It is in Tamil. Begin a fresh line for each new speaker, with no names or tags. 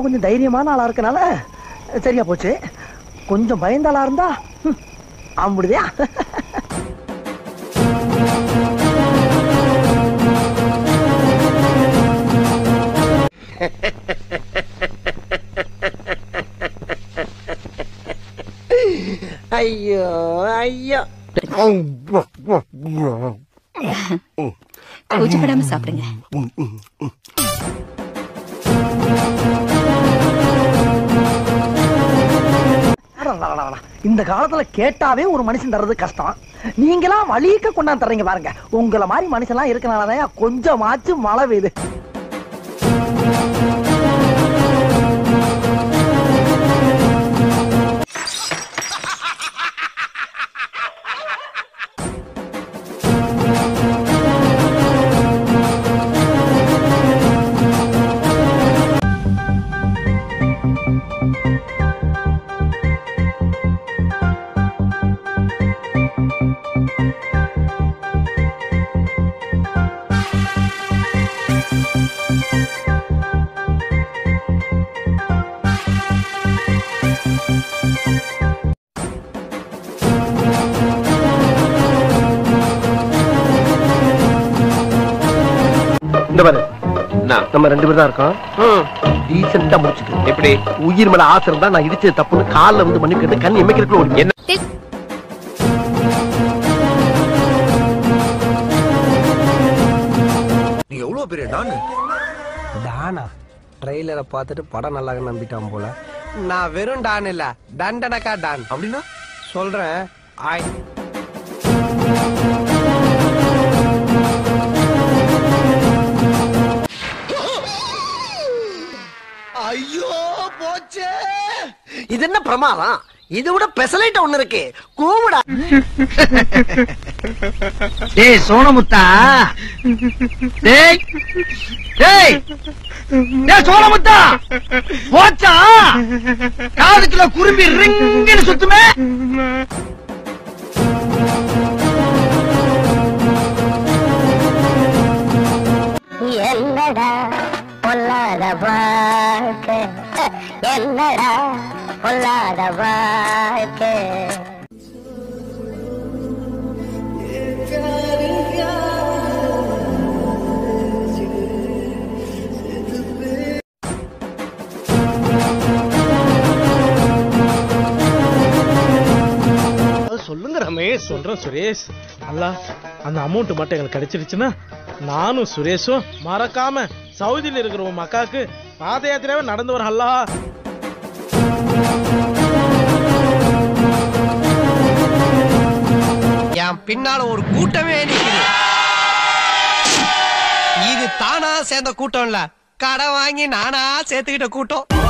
கொஞ்சம் தைரியமான ஆளா இருக்கனால சரியா போச்சு கொஞ்சம் பயந்த ஆளா இருந்தா ஹம், அம்பிடுதியா
ஐயோ ஐயோ
கூச்சப்படாம சாப்பிடுங்க
அடடடடடா. இந்த காலத்துல கேட்டாவே ஒரு மனுஷன் தர்றது கஷ்டம் நீங்களாம் வழிக்க கொண்டாந்து தர்றீங்க பாருங்க உங்கள மாதிரி மனுஷன்லாம் இருக்கனாலதான் கொஞ்சமாச்சும் மழை பெய்யுது
இந்த பாரு நம்ம ரெண்டு பேரும் தான் இருக்கோம் டீசெண்டா முடிச்சுட்டு எப்படி உயிர் மேல ஆசை இருந்தா நான் இடிச்சது தப்புன்னு கால்ல வந்து மன்னிப்பு கேட்டு கண் எமைக்கிறதுக்குள்ள ஒரு என்ன
நீ எவ்வளவு பெரிய டான்
டானா ட்ரெய்லரை பார்த்துட்டு படம் நல்லா நம்பிட்டான் போல நான் வெறும் டான் இல்ல டண்டனக்கா டான்
அப்படின்னா
சொல்றேன் ஆய்
ஐயோ போச்சே இது என்ன பிரமாதம் இது விட பெசலைட் ஒண்ணு இருக்கு கூவுடா
டேய் சோனமுத்தா டேய் டேய் டேய் சோனமுத்தா போச்சா காதுக்குள்ள குரும்பி ரிங்குன்னு சுத்துமே
என்னடா பொல்லாத வாழ்க்கை என்னடா பொல்லாத வாழ்க்கை
சொல்லுங்க ரமேஷ் சொல்றேன் சுரேஷ் அல்ல அந்த அமௌண்ட் மட்டும் எங்களுக்கு கிடைச்சிருச்சுன்னா நானும் சுரேஷும் மறக்காம சவுதியில இருக்கிற உன் மக்காக்கு பாத யாத்திரையாவே நடந்து வர அல்லா
என் பின்னால ஒரு கூட்டமே நிக்குது இது தானா சேர்ந்த கூட்டம் இல்ல கடை வாங்கி நானா சேர்த்துக்கிட்ட கூட்டம்